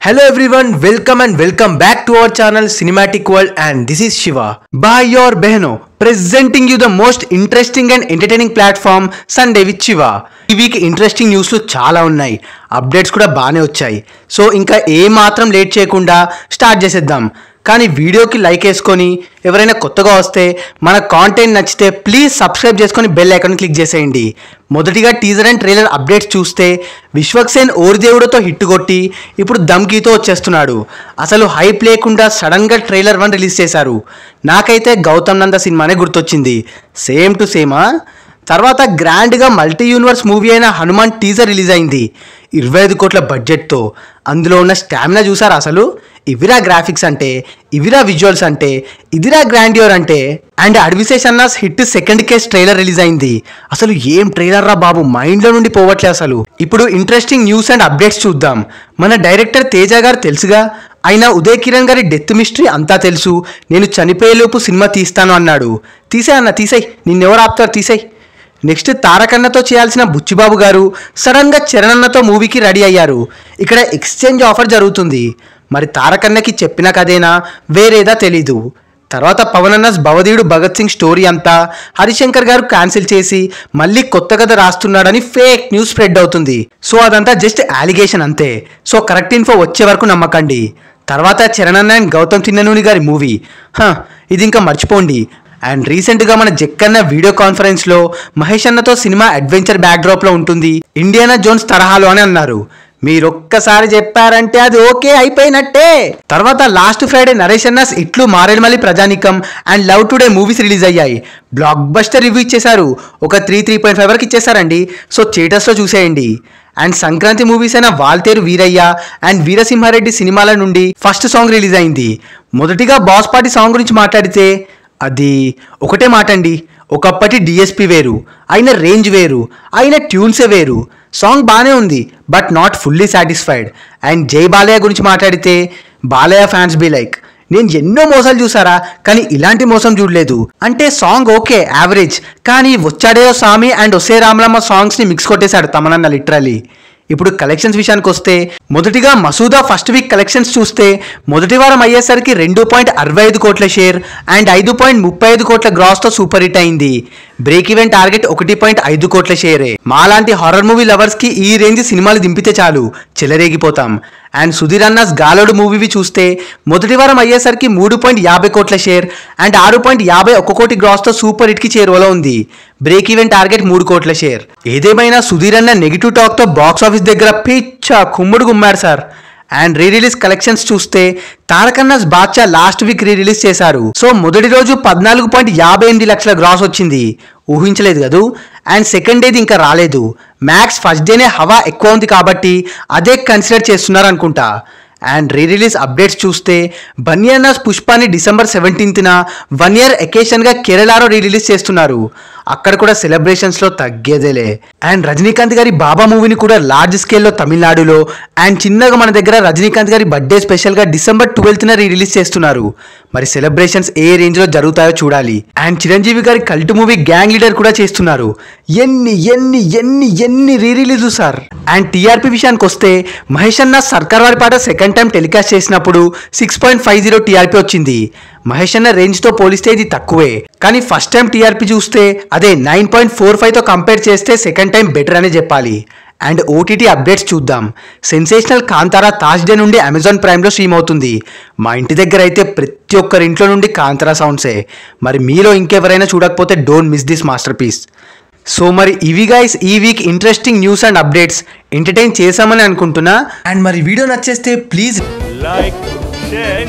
Hello everyone, welcome and welcome back to our channel Cinematic World and this is Shiva. By your Behno, presenting you the most interesting and entertaining platform Sunday with Shiva. ఈ week interesting న్యూస్లు చాలా ఉన్నాయి updates కూడా బాగానే వచ్చాయి so ఇంకా ఏ మాత్రం late చేయకుండా స్టార్ట్ చేసేద్దాం కానీ వీడియోకి లైక్ వేసుకొని ఎవరైనా కొత్తగా వస్తే మన కాంటెంట్ నచ్చితే ప్లీజ్ సబ్స్క్రైబ్ చేసుకొని బెల్ ఐకాన్ క్లిక్ చేసేయండి మొదటిగా టీజర్ అండ్ ట్రైలర్ అప్డేట్స్ చూస్తే విశ్వక్సేన్ ఓరిదేవుడితో హిట్ కొట్టి ఇప్పుడు దమ్కీతో వచ్చేస్తున్నాడు అసలు హైప్ లేకుండా సడన్గా ట్రైలర్ వన్ రిలీజ్ చేశారు నాకైతే గౌతమ్ నంద సినిమానే గుర్తొచ్చింది సేమ్ టు సేమా తర్వాత గ్రాండ్గా మల్టీ యూనివర్స్ మూవీ అయిన హనుమాన్ టీజర్ రిలీజ్ అయింది ఇరవై ఐదు కోట్ల బడ్జెట్తో అందులో ఉన్న స్టామినా చూసారా అసలు ఇవిరా గ్రాఫిక్స్ అంటే ఇవిరా విజువల్స్ అంటే ఇదిరా గ్రాండియోర్ అంటే అండ్ అడ్విసేష్ అన్నాస్ hit second case trailer release అయింది అసలు ఏం ట్రైలర్ రా బాబు మైండ్లో నుండి పోవట్లే అసలు ఇప్పుడు ఇంట్రెస్టింగ్ న్యూస్ అండ్ అప్డేట్స్ చూద్దాం మన డైరెక్టర్ తేజ గారు తెలుసుగా అయినా ఉదయ్ కిరణ్ గారి డెత్ మిస్టరీ అంతా తెలుసు నేను చనిపోయేలోపు సినిమా తీస్తాను అన్నాడు తీసే అన్న తీసేయ్ నిన్నెవరు ఆపుతారు తీసేయ్ నెక్స్ట్ తారకన్నతో చేయాల్సిన బుచ్చిబాబు గారు సడన్గా చరణన్నతో మూవీకి రెడీ అయ్యారు ఇక్కడ ఎక్స్చేంజ్ ఆఫర్ జరుగుతుంది మరి తారకన్నకి చెప్పిన కదేనా వేరేదా తెలీదు తర్వాత పవన్ అన్నస్ భవదీయుడు భగత్ సింగ్ స్టోరీ అంతా హరిశంకర్ గారు క్యాన్సిల్ చేసి మళ్ళీ కొత్త కథ రాస్తున్నాడని ఫేక్ న్యూస్ స్ప్రెడ్ అవుతుంది సో అదంతా జస్ట్ అలిగేషన్ అంతే సో కరెక్ట్ ఇన్ఫో వచ్చే వరకు నమ్మకండి తర్వాత చరణ్ అండ్ గౌతమ్ చిన్ననూని గారి మూవీ హ, ఇది ఇంకా మర్చిపోండి అండ్ రీసెంట్గా మన జక్కన్న వీడియో కాన్ఫరెన్స్లో మహేష్ అన్నతో సినిమా అడ్వెంచర్ బ్యాక్డ్రాప్లో ఉంటుంది ఇండియానా జోన్స్ తరహాలో అని అన్నారు మీరొక్కసారి చెప్పారంటే అది ఓకే అయిపోయినట్టే తర్వాత లాస్ట్ ఫ్రైడే నరేష్ అన్నస్ ఇట్లు మారేడుమల్లి ప్రజానికం and love today movies release అయ్యాయి బ్లాక్ బస్టర్ రివ్యూ ఇచ్చేశారు ఒక త్రీ త్రీ పాయింట్ ఫైవ్ వరకు ఇచ్చేసారండి సో థియేటర్స్లో చూసేయండి అండ్ సంక్రాంతి మూవీస్ అయిన వాల్తేరు వీరయ్య అండ్ వీరసింహారెడ్డి సినిమాల నుండి ఫస్ట్ సాంగ్ రిలీజ్ అయింది మొదటిగా బాస్ పార్టీ సాంగ్ గురించి మాట్లాడితే అది ఒకటే మాట అండి ఒకప్పటి డిఎస్పి వేరు అయిన రేంజ్ వేరు అయిన ట్యూన్సే వేరు సాంగ్ బాగానే ఉంది but not fully satisfied and Jai Balayya గురించి మాట్లాడితే బాలయ్య ఫ్యాన్స్ బి లైక్ నేను ఎన్నో మోసాలు చూసారా కానీ ఇలాంటి మోసం చూడలేదు అంటే సాంగ్ ఓకే యావరేజ్ కానీ వచ్చాడేయో సామి అండ్ ఒసే రామలమ్మ సాంగ్స్ని మిక్స్ కొట్టేశాడు తమనన్న లిటరలీ ఇప్పుడు కలెక్షన్స్ విషయానికి వస్తే మొదటిగా మసూదా ఫస్ట్ వీక్ కలెక్షన్స్ చూస్తే మొదటి వారం అయ్యేసరికి రెండు పాయింట్ అరవై ఐదు కోట్ల షేర్ అండ్ ఐదు పాయింట్ ముప్పై ఐదు కోట్ల గ్రాస్తో సూపర్ హిట్ అయింది బ్రేక్ ఈవెన్ టార్గెట్ ఒకటి పాయింట్ ఐదు కోట్ల షేరే మాలాంటి హారర్ మూవీ లవర్స్ కి ఈ రేంజ్ సినిమాలు దింపితే చాలు చెలరేగిపోతాం అండ్ సుధీర్ అన్నాస్ గాలోడు మూవీవి చూస్తే మొదటి వారం అయ్యేసరికి మూడు పాయింట్ యాభై కోట్ల షేర్ అండ్ ఆరు పాయింట్ యాభై ఒక్క కోటి గ్రాస్తో సూపర్ హిట్కి చేరువలో ఉంది బ్రేక్ ఈవెన్ టార్గెట్ మూడు కోట్ల షేర్ ఏదేమైనా సుధీర్ అన్న నెగిటివ్ టాక్తో బాక్స్ ఆఫీస్ దగ్గర పిచ్చ కుమ్ముడు గుమ్మాడు sir and re release collections చూస్తే తారకన్నాస్ Badshah last week re release చేశారు సో మొదటి రోజు పద్నాలుగు పాయింట్ యాభై ఎనిమిది లక్షల గ్రాస్ వచ్చింది ఊహించలేదు కదూ అండ్ సెకండ్ డేది ఇంకా రాలేదు మ్యాక్స్ ఫస్ట్ డేనే హవా ఎక్కువ ఉంది కాబట్టి అదే కన్సిడర్ చేస్తున్నారు అనుకుంటా అండ్ రీ రిలీజ్ అప్డేట్స్ చూస్తే బన్యానాస్ పుష్పాని డిసెంబర్ సెవెంటీన్త్న వన్ ఇయర్ ఎకేషన్గా కేరళలో రీ రిలీజ్ చేస్తున్నారు అక్కడ కూడా సెలబ్రేషన్స్లో తగ్గేదేలే అండ్ రజనీకాంత్ గారి బాబా మూవీని కూడా లార్జ్ స్కేల్లో తమిళనాడులో అండ్ చిన్నగా మన దగ్గర రజనీకాంత్ గారి బర్త్డే స్పెషల్గా డిసెంబర్ ట్వెల్త్న రీ రిలీజ్ చేస్తున్నారు మరి సెలబ్రేషన్స్ ఏ రేంజ్లో జరుగుతాయో చూడాలి అండ్ చిరంజీవి గారి కల్ట్ మూవీ గ్యాంగ్ లీడర్ కూడా చేస్తున్నారు ఎన్ని ఎన్ని ఎన్ని ఎన్ని re release sir and TRP విషయానికి వస్తే మహేష్ అన్న Sarkar Vaari Paata second time telecast చేసినప్పుడు six point five zero TRP వచ్చింది మహేష్ అన్న రేంజ్తో పోలిస్తే ఇది తక్కువే కానీ ఫస్ట్ టైం టీఆర్పీ చూస్తే అదే నైన్ పాయింట్ ఫోర్ ఫైవ్తో కంపేర్ చేస్తే సెకండ్ టైం బెటర్ అనే చెప్పాలి అండ్ ఓటీటీ అప్డేట్స్ చూద్దాం సెన్సేషనల్ కాంతారా థర్స్డే నుండి అమెజాన్ ప్రైమ్లో స్ట్రీమ్ అవుతుంది మా ఇంటి దగ్గర అయితే ప్రతి ఒక్కరి ఇంట్లో నుండి కాంతారా సౌండ్సే మరి మీలో ఇంకెవరైనా చూడకపోతే don't miss this masterpiece so మరి ఇవి గైస్ ఈ week interesting news and updates entertain చేసామని అనుకుంటున్నా అండ్ మరి వీడియో నచ్చేస్తే please like, share, and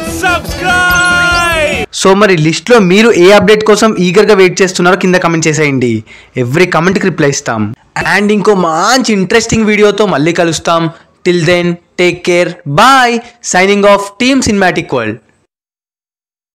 subscribe! So మరి లిస్ట్లో మీరు ఏ అప్డేట్ కోసం ఈగర్గా వెయిట్ చేస్తున్నారో కింద కమెంట్ చేసేయండి ఎవ్రీ కమెంట్కి రిప్లై ఇస్తాం అండ్ ఇంకో మంచి ఇంట్రెస్టింగ్ వీడియోతో మళ్ళీ కలుస్తాం till then take care bye signing off team cinematic world